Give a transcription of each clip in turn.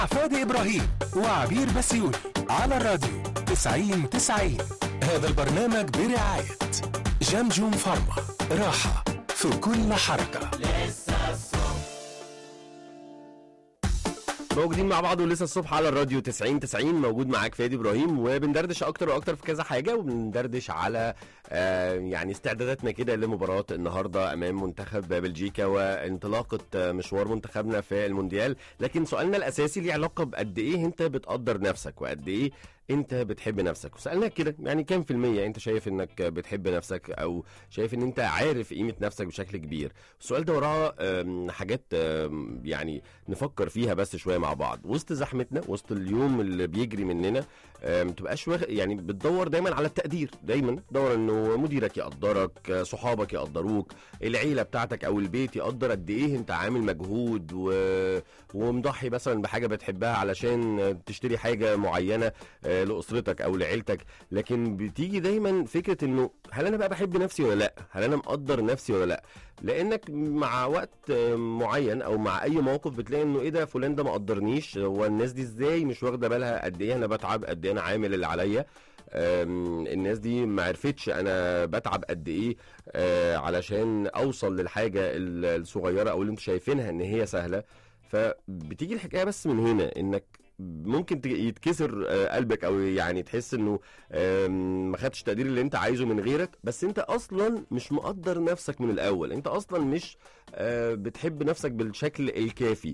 فادي إبراهيم وعبير بسيوني على الراديو 90 90 هذا البرنامج برعاية جمجم فارما راحة في كل حركة موجودين مع بعض ولسه الصبح على الراديو 90 90 موجود معاك فادي ابراهيم وبندردش اكتر واكتر في كذا حاجه وبندردش على آه يعني استعداداتنا كده لمباراه النهارده امام منتخب بلجيكا وانطلاقه آه، مشوار منتخبنا في المونديال لكن سؤالنا الاساسي ليه علاقه بقد ايه انت بتقدر نفسك وقد ايه انت بتحب نفسك وسالناك كده يعني كام في الميه انت شايف انك بتحب نفسك او شايف ان انت عارف قيمه نفسك بشكل كبير السؤال ده وراه آم، حاجات آم، يعني نفكر فيها بس شويه مع بعض وسط زحمتنا وسط اليوم اللي بيجري مننا آه، ما تبقاش واخ- يعني بتدور دايما على التقدير دايما تدور انه مديرك يقدرك آه، صحابك يقدروك العيله بتاعتك او البيت يقدر قد ايه انت عامل مجهود و... ومضحي مثلا بحاجه بتحبها علشان آه، تشتري حاجه معينه آه، لاسرتك او لعيلتك لكن بتيجي دايما فكره انه هل انا بقى بحب نفسي ولا لا هل انا مقدر نفسي ولا لا لانك مع وقت آه، معين او مع اي موقف بتلاقي انه ايه ده فلان ده ما قدرنيش هو الناس دي ازاي مش واخده بالها قد ايه انا بتعب قد ايه انا عامل اللي عليا آم، الناس دي ما عرفتش انا بتعب قد ايه آه، علشان اوصل للحاجه ال- الصغيره او اللي انتوا شايفينها ان هي سهله فبتيجي الحكايه بس من هنا انك ممكن ت- يتكسر آه، قلبك او يعني تحس انه آم، ما خدتش التقدير اللي انت عايزه من غيرك بس انت اصلا مش مقدر نفسك من الاول انت اصلا مش آه، بتحب نفسك بالشكل الكافي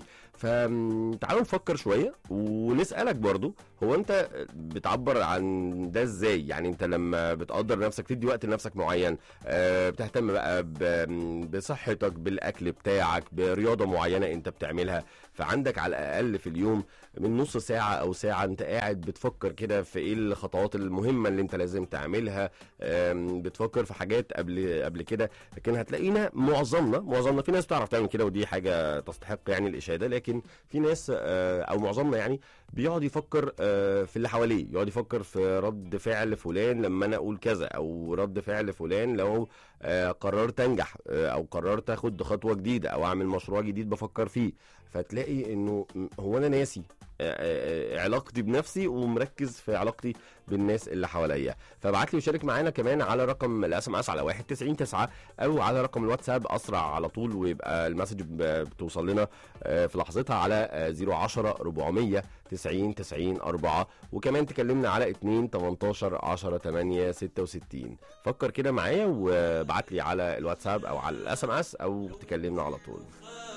فتعالوا نفكر شويه ونسالك برضو هو انت بتعبر عن ده ازاي يعني انت لما بتقدر نفسك تدي وقت لنفسك معين آه، بتهتم بقى ب- بصحتك بالاكل بتاعك برياضه معينه انت بتعملها فعندك على الاقل في اليوم من نص ساعه او ساعه انت قاعد بتفكر كده في ايه الخطوات المهمه اللي انت لازم تعملها آم، بتفكر في حاجات قبل قبل كده لكن هتلاقينا معظمنا معظمنا في ناس بتعرف تعمل كده ودي حاجه تستحق يعني الاشاده لكن في ناس آه، او معظمنا يعني بيقعد يفكر آه، في اللي حواليه يقعد يفكر في رد فعل فلان لما انا اقول كذا او رد فعل فلان لو آه، قررت انجح آه، او قررت اخد خطوه جديده او اعمل مشروع جديد بفكر فيه فتلاقي انه م- هو انا ناسي آه، آه، علاقتي بنفسي ومركز في علاقتي بالناس اللي حواليا فابعت لي وشارك معانا كمان على رقم الاس ام اس على 199 او على رقم الواتساب اسرع على طول ويبقى المسج ب- بتوصل لنا آه، في لحظتها على آه، 010 400 90 90 4 وكمان تكلمنا على 2 18 10 8 66 فكر كده معايا وابعت لي على الواتساب او على الاس ام اس او تكلمنا على طول